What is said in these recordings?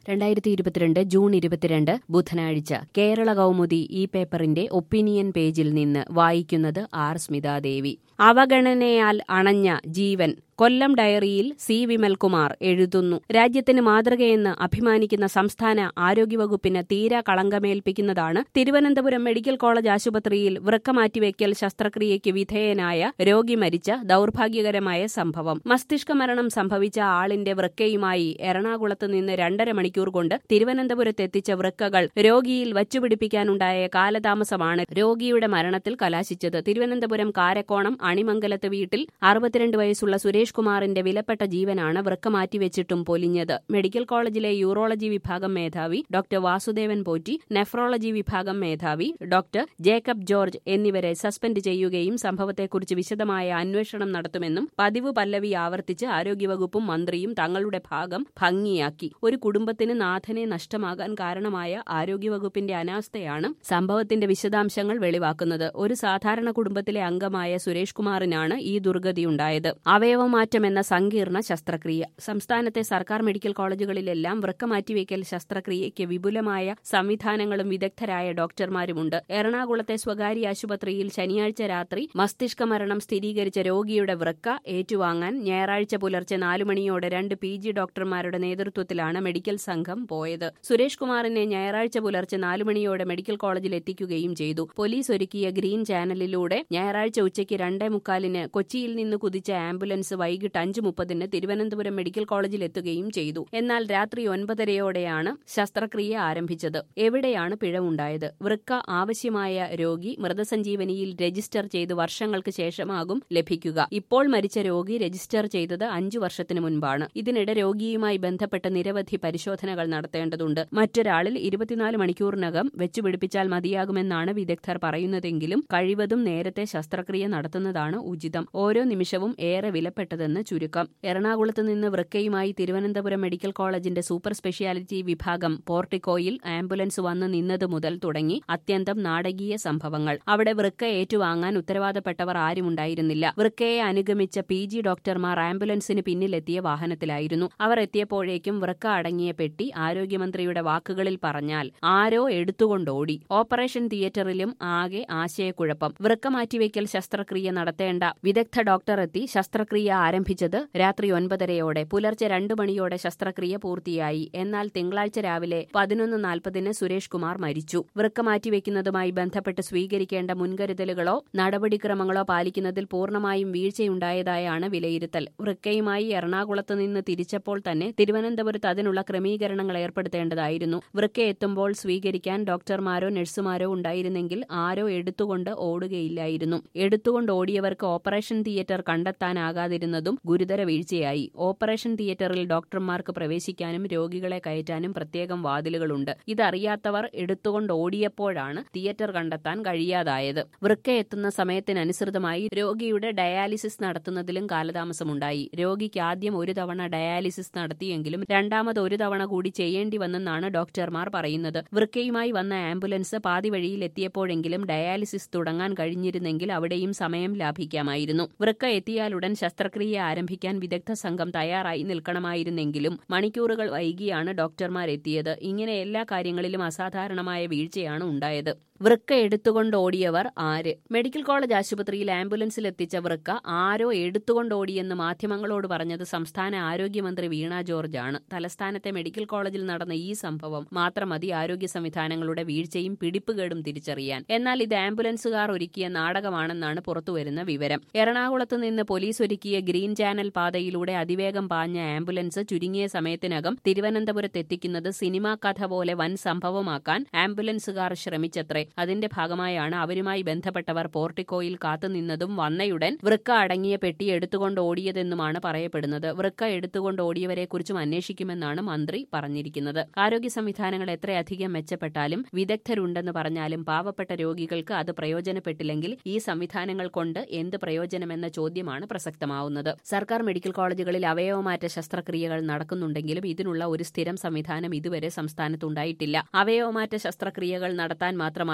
രണ്ടായിരത്തി ഇരുപത്തിരണ്ട് ജൂൺ ഇരുപത്തിരണ്ട് ബുധനാഴ്ച കേരള കൗമുദി ഈ പേപ്പറിന്റെ ഒപ്പീനിയൻ പേജിൽ നിന്ന് വായിക്കുന്നത് ആർ സ്മിതാദേവി അവഗണനയാൽ അണഞ്ഞ ജീവൻ കൊല്ലം ഡയറിയിൽ സി വിമൽകുമാർ എഴുതുന്നു രാജ്യത്തിന് മാതൃകയെന്ന് അഭിമാനിക്കുന്ന സംസ്ഥാന ആരോഗ്യവകുപ്പിന് തീരാ കളങ്കമേൽപ്പിക്കുന്നതാണ് തിരുവനന്തപുരം മെഡിക്കൽ കോളേജ് ആശുപത്രിയിൽ വൃക്ക മാറ്റിവെക്കൽ ശസ്ത്രക്രിയയ്ക്ക് വിധേയനായ രോഗി മരിച്ച ദൌർഭാഗ്യകരമായ സംഭവം മസ്തിഷ്ക മരണം സംഭവിച്ച ആളിന്റെ വൃക്കയുമായി എറണാകുളത്ത് നിന്ന് രണ്ടര മണിക്കൂർ കൊണ്ട് തിരുവനന്തപുരത്തെത്തിച്ച വൃക്കകൾ രോഗിയിൽ വച്ചുപിടിപ്പിക്കാനുണ്ടായ കാലതാമസമാണ് രോഗിയുടെ മരണത്തിൽ കലാശിച്ചത് തിരുവനന്തപുരം കാരക്കോണം അണിമംഗലത്ത് വീട്ടിൽ അറുപത്തിരണ്ട് വയസ്സുള്ള സുരേഷ് കുമാറിന്റെ വിലപ്പെട്ട ജീവനാണ് വൃക്ക മാറ്റിവെച്ചിട്ടും പൊലിഞ്ഞത് മെഡിക്കൽ കോളേജിലെ യൂറോളജി വിഭാഗം മേധാവി ഡോക്ടർ വാസുദേവൻ പോറ്റി നെഫ്രോളജി വിഭാഗം മേധാവി ഡോക്ടർ ജേക്കബ് ജോർജ് എന്നിവരെ സസ്പെൻഡ് ചെയ്യുകയും സംഭവത്തെക്കുറിച്ച് വിശദമായ അന്വേഷണം നടത്തുമെന്നും പതിവ് പല്ലവി ആവർത്തിച്ച് ആരോഗ്യവകുപ്പും മന്ത്രിയും തങ്ങളുടെ ഭാഗം ഭംഗിയാക്കി ഒരു കുടുംബത്തിന് നാഥനെ നഷ്ടമാകാൻ കാരണമായ ആരോഗ്യവകുപ്പിന്റെ അനാസ്ഥയാണ് സംഭവത്തിന്റെ വിശദാംശങ്ങൾ വെളിവാക്കുന്നത് ഒരു സാധാരണ കുടുംബത്തിലെ അംഗമായ സുരേഷ് കുമാറിനാണ് ഈ ദുർഗതിയുണ്ടായത് അവയവമാറ്റം എന്ന സങ്കീർണ ശസ്ത്രക്രിയ സംസ്ഥാനത്തെ സർക്കാർ മെഡിക്കൽ കോളേജുകളിലെല്ലാം വൃക്ക മാറ്റിവെക്കൽ ശസ്ത്രക്രിയയ്ക്ക് വിപുലമായ സംവിധാനങ്ങളും വിദഗ്ധരായ ഡോക്ടർമാരുമുണ്ട് എറണാകുളത്തെ സ്വകാര്യ ആശുപത്രിയിൽ ശനിയാഴ്ച രാത്രി മസ്തിഷ്ക മരണം സ്ഥിരീകരിച്ച രോഗിയുടെ വൃക്ക ഏറ്റുവാങ്ങാൻ ഞായറാഴ്ച പുലർച്ചെ നാലു മണിയോടെ രണ്ട് പി ജി ഡോക്ടർമാരുടെ നേതൃത്വത്തിലാണ് മെഡിക്കൽ സംഘം പോയത് സുരേഷ് കുമാറിനെ ഞായറാഴ്ച പുലർച്ചെ നാലു മണിയോടെ മെഡിക്കൽ കോളേജിൽ എത്തിക്കുകയും ചെയ്തു പോലീസ് ഒരുക്കിയ ഗ്രീൻ ചാനലിലൂടെ ഞായറാഴ്ച ഉച്ചയ്ക്ക് രണ്ടേ മുക്കാലിന് കൊച്ചിയിൽ നിന്ന് കുതിച്ച ആംബുലൻസ് വൈകിട്ട് അഞ്ച് മുപ്പതിന് തിരുവനന്തപുരം മെഡിക്കൽ കോളേജിൽ എത്തുകയും ചെയ്തു എന്നാൽ രാത്രി ഒൻപതരയോടെയാണ് ശസ്ത്രക്രിയ ആരംഭിച്ചത് എവിടെയാണ് പിഴവുണ്ടായത് വൃക്ക ആവശ്യമായ രോഗി മൃതസഞ്ജീവനിയിൽ രജിസ്റ്റർ ചെയ്ത് വർഷങ്ങൾക്ക് ശേഷമാകും ലഭിക്കുക ഇപ്പോൾ മരിച്ച രോഗി രജിസ്റ്റർ ചെയ്തത് അഞ്ചു വർഷത്തിനു മുൻപാണ് ഇതിനിടെ രോഗിയുമായി ബന്ധപ്പെട്ട നിരവധി പരിശോധനകൾ നടത്തേണ്ടതുണ്ട് മറ്റൊരാളിൽ ഇരുപത്തിനാല് മണിക്കൂറിനകം വെച്ചുപിടിപ്പിച്ചാൽ മതിയാകുമെന്നാണ് വിദഗ്ധർ പറയുന്നതെങ്കിലും കഴിവതും നേരത്തെ ശസ്ത്രക്രിയ നടത്തുന്നതാണ് ഉചിതം ഓരോ നിമിഷവും ഏറെ വിലപ്പെട്ടതെന്ന് ചുരുക്കം എറണാകുളത്ത് നിന്ന് വൃക്കയുമായി തിരുവനന്തപുരം മെഡിക്കൽ കോളേജിന്റെ സൂപ്പർ സ്പെഷ്യാലിറ്റി വിഭാഗം പോർട്ടിക്കോയിൽ ആംബുലൻസ് വന്ന് നിന്നത് മുതൽ തുടങ്ങി അത്യന്തം നാടകീയ സംഭവങ്ങൾ അവിടെ വൃക്ക ഏറ്റുവാങ്ങാൻ ഉത്തരവാദപ്പെട്ടവർ ആരുമുണ്ടായിരുന്നില്ല വൃക്കയെ അനുഗമിച്ച പി ജി ഡോക്ടർമാർ ആംബുലൻസിന് പിന്നിലെത്തിയ വാഹനത്തിലായിരുന്നു അവർ എത്തിയപ്പോഴേക്കും വൃക്ക അടങ്ങിയ പെട്ടി ആരോഗ്യമന്ത്രിയുടെ വാക്കുകളിൽ പറഞ്ഞാൽ ആരോ എടുത്തുകൊണ്ടോടി ഓപ്പറേഷൻ തിയേറ്ററിലും ആകെ ആശയക്കുഴപ്പം വൃക്ക മാറ്റിവെക്കൽ ശസ്ത്രക്രിയ നടത്തേണ്ട വിദഗ്ധ ഡോക്ടർ എത്തി ശസ്ത്രക്രിയ ആരംഭിച്ചത് രാത്രി ഒൻപതരയോടെ പുലർച്ചെ രണ്ടു മണിയോടെ ശസ്ത്രക്രിയ പൂർത്തിയായി എന്നാൽ തിങ്കളാഴ്ച രാവിലെ പതിനൊന്ന് നാൽപ്പതിന് സുരേഷ് കുമാർ മരിച്ചു വൃക്ക മാറ്റിവെക്കുന്നതുമായി ബന്ധപ്പെട്ട് സ്വീകരിക്കേണ്ട മുൻകരുതലുകളോ നടപടിക്രമങ്ങളോ പാലിക്കുന്നതിൽ പൂർണ്ണമായും വീഴ്ചയുണ്ടായതായാണ് വിലയിരുത്തൽ വൃക്കയുമായി എറണാകുളത്ത് നിന്ന് തിരിച്ചപ്പോൾ തന്നെ തിരുവനന്തപുരത്ത് അതിനുള്ള ക്രമീകരണങ്ങൾ ഏർപ്പെടുത്തേണ്ടതായിരുന്നു വൃക്ക എത്തുമ്പോൾ സ്വീകരിക്കാൻ ഡോക്ടർമാരോ നഴ്സുമാരോ ഉണ്ടായിരുന്നെങ്കിൽ ആരോ എടുത്തുകൊണ്ട് ഓടുകയില്ലായിരുന്നു എടുത്തുകൊണ്ട് ഓടിയവർക്ക് ഓപ്പറേഷൻ തിയേറ്റർ കണ്ടെത്താനാകാതിരുന്നതും ഗുരുതര വീഴ്ചയായി ഓപ്പറേഷൻ തിയേറ്ററിൽ ഡോക്ടർമാർക്ക് പ്രവേശിക്കാനും രോഗികളെ കയറ്റാനും പ്രത്യേകം വാതിലുകളുണ്ട് ഇതറിയാത്തവർ എടുത്തുകൊണ്ട് ഓടിയപ്പോഴാണ് തിയേറ്റർ കണ്ടെത്താൻ കഴിയാതായത് വൃക്ക എത്തുന്ന സമയത്തിനനുസൃതമായി രോഗിയുടെ ഡയാലിസിസ് നടത്തുന്നതിലും കാലതാമസമുണ്ടായി രോഗിക്ക് ആദ്യം ഒരു തവണ ഡയാലിസിസ് നടത്തിയെങ്കിലും രണ്ടാമത് ഒരു തവണ കൂടി ചെയ്യേണ്ടി വന്നെന്നാണ് ഡോക്ടർമാർ പറയുന്നത് വൃക്കയുമായി വന്ന ആംബുലൻസ് പാതി വഴിയിൽ എത്തിയപ്പോഴെങ്കിലും ഡയാലിസിസ് തുടങ്ങാൻ കഴിഞ്ഞിരുന്നെങ്കിൽ അവിടെയും സമയം ലാഭിക്കാമായിരുന്നു വൃക്ക എത്തിയാലുടൻ ശസ്ത്രക്രിയ ആരംഭിക്കാൻ വിദഗ്ധ സംഘം തയ്യാറായി നിൽക്കണമായിരുന്നെങ്കിലും മണിക്കൂറുകൾ വൈകിയാണ് ഡോക്ടർമാർ എത്തിയത് ഇങ്ങനെ എല്ലാ കാര്യങ്ങളിലും അസാധാരണമായ വീഴ്ചയാണ് ഉണ്ടായത് വൃക്ക എടുത്തുകൊണ്ട് ഓടിയവർ ആര് മെഡിക്കൽ കോളേജ് ആശുപത്രിയിൽ ആംബുലൻസിൽ എത്തിച്ച വൃക്ക ആരോ എടുത്തുകൊണ്ട് ഓടിയെന്ന് മാധ്യമങ്ങളോട് പറഞ്ഞത് സംസ്ഥാന ആരോഗ്യമന്ത്രി വീണ ജോർജ് ആണ് തലസ്ഥാനത്തെ മെഡിക്കൽ കോളേജിൽ നടന്ന ഈ സംഭവം മാത്രം മതി ആരോഗ്യ സംവിധാനങ്ങളുടെ വീഴ്ചയും പിടിപ്പുകേടും തിരിച്ചറിയാൻ എന്നാൽ ഇത് ആംബുലൻസുകാർ ഒരുക്കിയ നാടകമാണെന്നാണ് പുറത്തുവരുന്ന വിവരം എറണാകുളത്ത് നിന്ന് പോലീസ് ഒരുക്കിയ ഗ്രീൻ ചാനൽ പാതയിലൂടെ അതിവേഗം പാഞ്ഞ ആംബുലൻസ് ചുരുങ്ങിയ സമയത്തിനകം തിരുവനന്തപുരത്ത് എത്തിക്കുന്നത് സിനിമാ കഥ പോലെ വൻ സംഭവമാക്കാൻ ആംബുലൻസുകാർ ശ്രമിച്ചത്രേ അതിന്റെ ഭാഗമായാണ് അവരുമായി ബന്ധപ്പെട്ടവർ പോർട്ടിക്കോയിൽ കാത്തുനിന്നതും വന്നയുടൻ വൃക്ക അടങ്ങിയ പെട്ടി എടുത്തുകൊണ്ട് ഓടിയതെന്നുമാണ് പറയപ്പെടുന്നത് വൃക്ക എടുത്തുകൊണ്ട് ഓടിയവരെക്കുറിച്ചും അന്വേഷിക്കുമെന്നാണ് മന്ത്രി പറഞ്ഞിരിക്കുന്നത് ആരോഗ്യ സംവിധാനങ്ങൾ എത്രയധികം മെച്ചപ്പെട്ടാലും വിദഗ്ധരുണ്ടെന്ന് പറഞ്ഞാലും പാവപ്പെട്ട രോഗികൾക്ക് അത് പ്രയോജനപ്പെട്ടില്ലെങ്കിൽ ഈ സംവിധാനങ്ങൾ കൊണ്ട് എന്ത് പ്രയോജനമെന്ന ചോദ്യമാണ് പ്രസക്തമാവുന്നത് സർക്കാർ മെഡിക്കൽ കോളേജുകളിൽ അവയവമാറ്റ ശസ്ത്രക്രിയകൾ നടക്കുന്നുണ്ടെങ്കിലും ഇതിനുള്ള ഒരു സ്ഥിരം സംവിധാനം ഇതുവരെ സംസ്ഥാനത്തുണ്ടായിട്ടില്ല അവയവമാറ്റ ശസ്ത്രക്രിയകൾ നടത്താൻ മാത്രമായി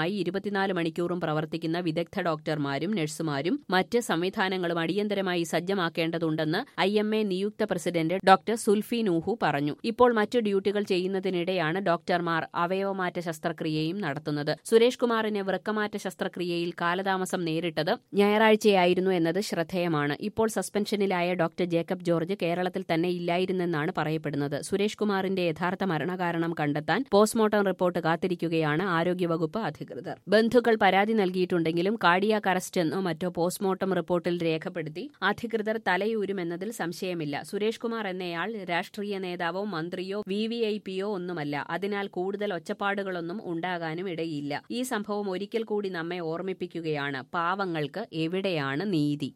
സൗകര്യപ്രദമായി ഇരുപത്തിനാല് മണിക്കൂറും പ്രവർത്തിക്കുന്ന വിദഗ്ധ ഡോക്ടർമാരും നഴ്സുമാരും മറ്റ് സംവിധാനങ്ങളും അടിയന്തരമായി സജ്ജമാക്കേണ്ടതുണ്ടെന്ന് ഐ എം എ നിയുക്ത പ്രസിഡന്റ് ഡോക്ടർ സുൽഫി നൂഹു പറഞ്ഞു ഇപ്പോൾ മറ്റു ഡ്യൂട്ടികൾ ചെയ്യുന്നതിനിടെയാണ് ഡോക്ടർമാർ അവയവമാറ്റ ശസ്ത്രക്രിയയും നടത്തുന്നത് സുരേഷ് കുമാറിന് വൃക്കമാറ്റ ശസ്ത്രക്രിയയിൽ കാലതാമസം നേരിട്ടത് ഞായറാഴ്ചയായിരുന്നു എന്നത് ശ്രദ്ധേയമാണ് ഇപ്പോൾ സസ്പെൻഷനിലായ ഡോക്ടർ ജേക്കബ് ജോർജ് കേരളത്തിൽ തന്നെ ഇല്ലായിരുന്നെന്നാണ് പറയപ്പെടുന്നത് സുരേഷ് കുമാറിന്റെ യഥാർത്ഥ മരണകാരണം കണ്ടെത്താൻ പോസ്റ്റ്മോർട്ടം റിപ്പോർട്ട് കാത്തിരിക്കുകയാണ് ആരോഗ്യവകുപ്പ് അധികൃതർ ബന്ധുക്കൾ പരാതി നൽകിയിട്ടുണ്ടെങ്കിലും കാർഡിയാക് അറസ്റ്റ് എന്നോ മറ്റോ പോസ്റ്റ്മോർട്ടം റിപ്പോർട്ടിൽ രേഖപ്പെടുത്തി അധികൃതർ തലയൂരുമെന്നതിൽ സംശയമില്ല സുരേഷ് കുമാർ എന്നയാൾ രാഷ്ട്രീയ നേതാവോ മന്ത്രിയോ വി വി ഐ പിയോ ഒന്നുമല്ല അതിനാൽ കൂടുതൽ ഒച്ചപ്പാടുകളൊന്നും ഉണ്ടാകാനും ഇടയില്ല ഈ സംഭവം ഒരിക്കൽ കൂടി നമ്മെ ഓർമ്മിപ്പിക്കുകയാണ് പാവങ്ങൾക്ക് എവിടെയാണ് നീതി